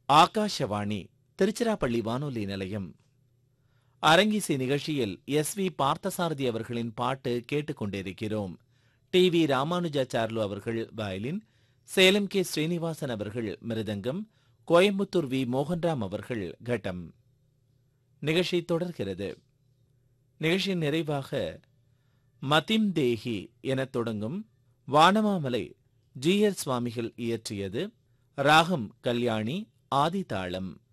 ஆகாஷவாணி திருச்சிராப்பள்ளி வானொலி நிலையம் அரங்கிசை நிகழ்ச்சியில் எஸ் வி பார்த்தசாரதி அவர்களின் பாட்டு கேட்டுக்கொண்டிருக்கிறோம் டி வி ராமானுஜாச்சார்லு அவர்கள் வயலின் சேலம் கே ஸ்ரீனிவாசன் அவர்கள் மிருதங்கம் கோயம்புத்தூர் வி மோகன்ராம் அவர்கள் கட்டம் நிகழ்ச்சி தொடர்கிறது நிகழ்ச்சியின் நிறைவாக மதிம் தேஹி எனத் தொடங்கும் வானமாமலை ஜி எல் சுவாமிகள் இயற்றியது ராகம் கல்யாணி ஆதிதாளம்